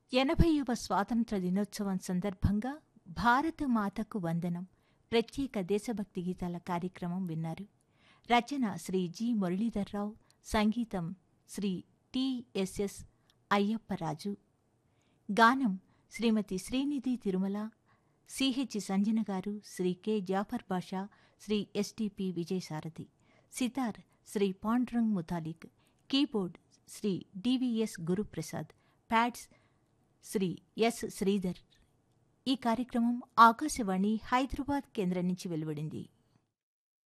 ఎనభైవ స్వాతంత్ర దినోత్సవం సందర్భంగా భారత మాతకు వందనం ప్రత్యేక దేశభక్తి గీతాల కార్యక్రమం విన్నారు రచన శ్రీ జి మురళీధర్రావు సంగీతం శ్రీ టిఎస్ఎస్ అయ్యప్పరాజు గానం Shrimati Srinidhi Tirumala CH Sanjana garu Shri K Jafar Basha Shri STP Vijayasarathi sitar Shri Pandrang Mutalik keyboard Shri DVS Guruprasad pads Shri S Sridhar ఈ కార్యక్రమం ఆకాశవాణి హైదరాబాద్ కేంద్రం నుంచి వెలువడింది